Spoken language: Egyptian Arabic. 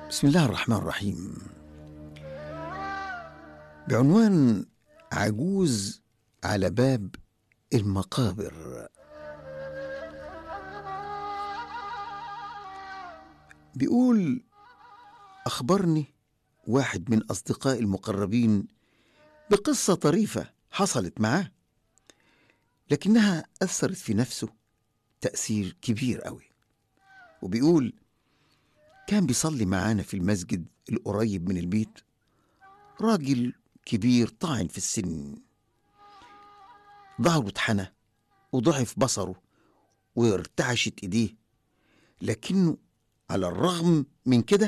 بسم الله الرحمن الرحيم بعنوان عجوز على باب المقابر بيقول أخبرني واحد من أصدقائي المقربين بقصة طريفة حصلت معاه لكنها أثرت في نفسه تأثير كبير قوي وبيقول كان بيصلي معانا في المسجد القريب من البيت راجل كبير طاعن في السن ظهره اتحنى وضعف بصره وارتعشت ايديه لكنه على الرغم من كده